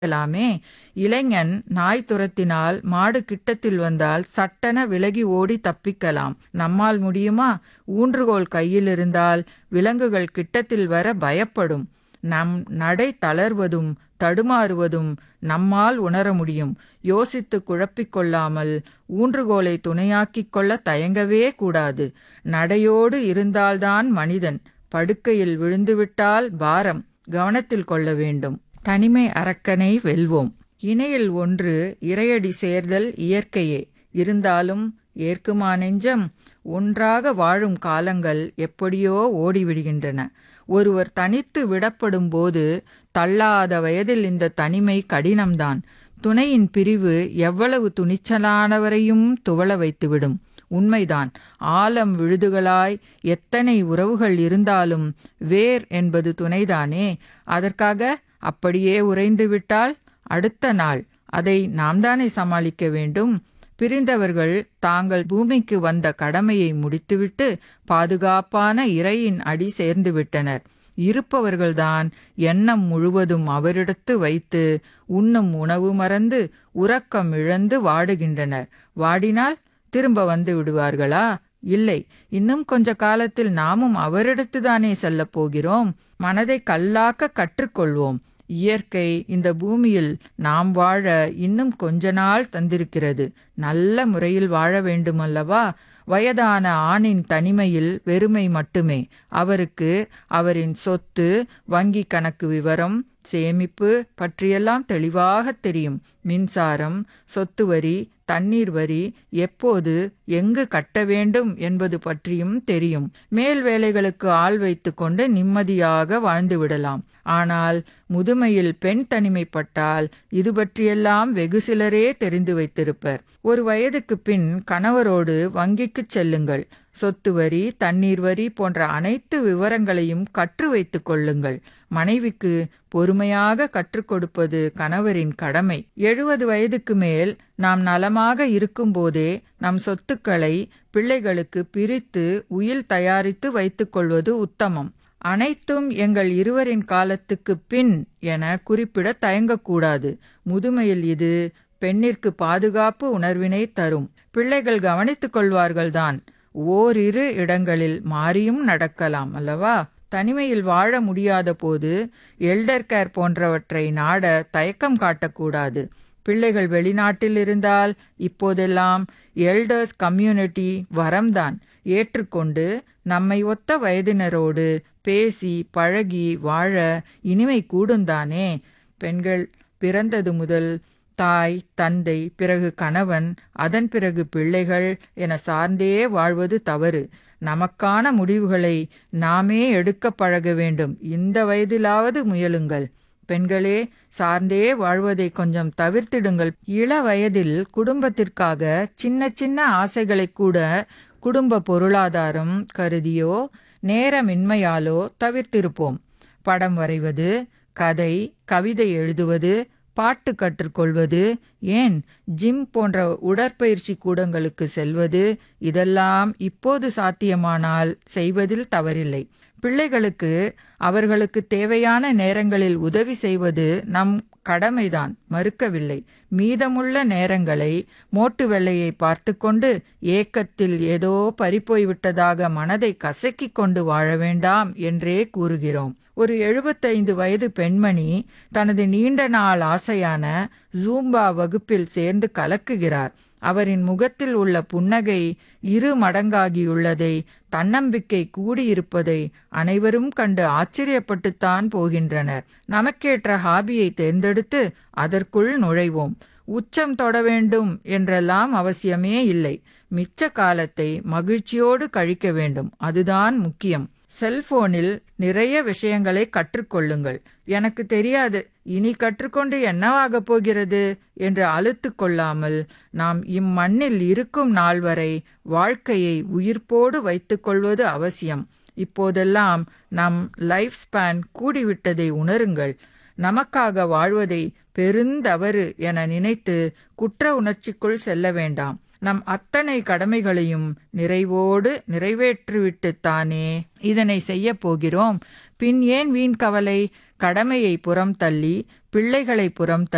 லாமே இளைஞன் நாய் துரத்தினால் மாடு கிட்டத்தில் வந்தால் சட்டென விலகி ஓடி தப்பிக்கலாம் நம்மால் முடியுமா ஊன்றுகோல் கையில் இருந்தால் விலங்குகள் கிட்டத்தில் வர பயப்படும் நம் நடை தளர்வதும் தடுமாறுவதும் நம்மால் உணர முடியும் யோசித்து குழப்பிக் கொள்ளாமல் ஊன்றுகோலை துணையாக்கிக் கொள்ள தயங்கவே கூடாது நடையோடு இருந்தால்தான் மனிதன் படுக்கையில் விழுந்துவிட்டால் பாரம் கவனத்தில் கொள்ள வேண்டும் தனிமை அரக்கனை வெல்வோம் இணையில் ஒன்று இறையடி சேர்தல் இயற்கையே இருந்தாலும் ஏற்குமா நெஞ்சம் ஒன்றாக வாழும் காலங்கள் எப்படியோ ஓடிவிடுகின்றன ஒருவர் தனித்து விடப்படும் போது தள்ளாத வயதில் இந்த தனிமை கடினம்தான் துணையின் பிரிவு எவ்வளவு துணிச்சலானவரையும் துவள வைத்துவிடும் உண்மைதான் ஆலம் விழுதுகளாய் எத்தனை உறவுகள் இருந்தாலும் வேர் என்பது துணைதானே அதற்காக அப்படியே உறைந்து விட்டால் அடுத்த நாள் அதை நாம் தானே சமாளிக்க வேண்டும் பிரிந்தவர்கள் தாங்கள் பூமிக்கு வந்த கடமையை முடித்துவிட்டு பாதுகாப்பான இறையின் அடி சேர்ந்து விட்டனர் இருப்பவர்கள்தான் எண்ணம் முழுவதும் அவரிடத்து வைத்து உண்ணும் உணவு மறந்து உறக்கம் இழந்து வாடுகின்றனர் வாடினால் திரும்ப வந்து விடுவார்களா இல்லை இன்னும் கொஞ்ச காலத்தில் நாமும் அவரிடத்துதானே செல்லப் போகிறோம் மனதை கல்லாக்க கற்றுக்கொள்வோம் இயற்கை இந்த பூமியில் நாம் வாழ இன்னும் கொஞ்ச நாள் தந்திருக்கிறது நல்ல முறையில் வாழ வேண்டுமல்லவா வயதான ஆணின் தனிமையில் வெறுமை மட்டுமே அவருக்கு அவரின் சொத்து வங்கி கணக்கு விவரம் சேமிப்பு பற்றியெல்லாம் தெளிவாக தெரியும் மின்சாரம் சொத்து வரி தண்ணீர் வரி எப்போது எங்கு கட்ட வேண்டும் என்பது பற்றியும் தெரியும் மேல் வேலைகளுக்கு ஆள் வைத்துக்கொண்டு நிம்மதியாக வாழ்ந்து விடலாம் ஆனால் முதுமையில் பெண் தனிமைப்பட்டால் இது பற்றியெல்லாம் வெகு சிலரே தெரிந்து வைத்திருப்பர் ஒரு வயதுக்கு பின் கணவரோடு வங்கிக்குச் செல்லுங்கள் சொத்து வரி தண்ணீர் வரி போன்ற அனைத்து விவரங்களையும் கற்று வைத்துக் கொள்ளுங்கள் மனைவிக்கு பொறுமையாக கற்றுக் கொடுப்பது கணவரின் கடமை எழுபது வயதுக்கு மேல் நாம் நலமாக இருக்கும்போதே நம் சொத்துக்களை பிள்ளைகளுக்கு பிரித்து உயில் தயாரித்து வைத்துக் கொள்வது உத்தமம் அனைத்தும் எங்கள் இருவரின் காலத்துக்கு பின் என குறிப்பிட தயங்கக்கூடாது முதுமையில் இது பெண்ணிற்கு பாதுகாப்பு உணர்வினை தரும் பிள்ளைகள் கவனித்துக் கொள்வார்கள்தான் ஓரிரு இடங்களில் மாறியும் நடக்கலாம் அல்லவா தனிமையில் வாழ முடியாத போது எல்டர் கேர் போன்றவற்றை நாட தயக்கம் காட்டக்கூடாது பிள்ளைகள் வெளிநாட்டில் இருந்தால் இப்போதெல்லாம் எல்டர்ஸ் கம்யூனிட்டி வரம்தான் ஏற்றுக்கொண்டு நம்மை ஒத்த வயதினரோடு பேசி பழகி வாழ இனிமை கூடுந்தானே பெண்கள் பிறந்தது முதல் தாய் தந்தை பிறகு கணவன் அதன் பிறகு பிள்ளைகள் என சார்ந்தே வாழ்வது தவறு நமக்கான முடிவுகளை நாமே எடுக்க பழக வேண்டும் இந்த வயதிலாவது முயலுங்கள் பெண்களே சார்ந்தே வாழ்வதை கொஞ்சம் தவிர்த்திடுங்கள் இள வயதில் குடும்பத்திற்காக சின்ன சின்ன ஆசைகளை கூட குடும்ப பொருளாதாரம் கருதியோ நேரமின்மையாலோ தவிர்த்திருப்போம் படம் வரைவது கதை கவிதை எழுதுவது பாட்டு கற்றுக்கொள்வது ஏன் ஜிம் போன்ற உடற்பயிற்சி கூடங்களுக்கு செல்வது இதெல்லாம் இப்போது சாத்தியமானால் செய்வதில் தவறில்லை பிள்ளைகளுக்கு அவர்களுக்கு தேவையான நேரங்களில் உதவி செய்வது நம் கடமைதான் மறுக்கவில்லை மீதமுள்ள நேரங்களை மோட்டு வெள்ளையை பார்த்து கொண்டு ஏக்கத்தில் ஏதோ பறிப்போய்விட்டதாக மனதை கசக்கிக் கொண்டு வாழ வேண்டாம் என்றே கூறுகிறோம் ஒரு எழுபத்தைந்து வயது பெண்மணி தனது நீண்ட நாள் ஆசையான ஜூம்பா வகுப்பில் சேர்ந்து கலக்குகிறார் அவரின் முகத்தில் உள்ள புன்னகை இரு மடங்காகியுள்ளதை தன்னம்பிக்கை கூடியிருப்பதை அனைவரும் கண்டு ஆச்சரியப்பட்டுத்தான் போகின்றனர் நமக்கேற்ற ஹாபியை தேர்ந்தெடுத்து அதற்குள் நுழைவோம் உச்சம் தொட வேண்டும் என்றெல்லாம் அவசியமே இல்லை மிச்ச காலத்தை மகிழ்ச்சியோடு கழிக்க வேண்டும் அதுதான் முக்கியம் செல்போனில் நிறைய விஷயங்களை கற்றுக்கொள்ளுங்கள் எனக்கு தெரியாது இனி கற்றுக்கொண்டு என்னவாகப் போகிறது என்று அழுத்து கொள்ளாமல் நாம் இம்மண்ணில் இருக்கும் நாள் வரை வாழ்க்கையை உயிர்ப்போடு வைத்துக்கொள்வது அவசியம் இப்போதெல்லாம் நம் லைஃப் ஸ்பேன் கூடிவிட்டதை உணருங்கள் நமக்காக வாழ்வதை பெருந்தவறு என நினைத்து குற்ற உணர்ச்சிக்குள் செல்ல வேண்டாம் நம் அத்தனை கடமைகளையும் நிறைவோடு நிறைவேற்றிவிட்டுத்தானே இதனை செய்ய போகிறோம் பின் ஏன் வீண் கவலை கடமையை புறம் தள்ளி பிள்ளைகளை புறம் தள்ளி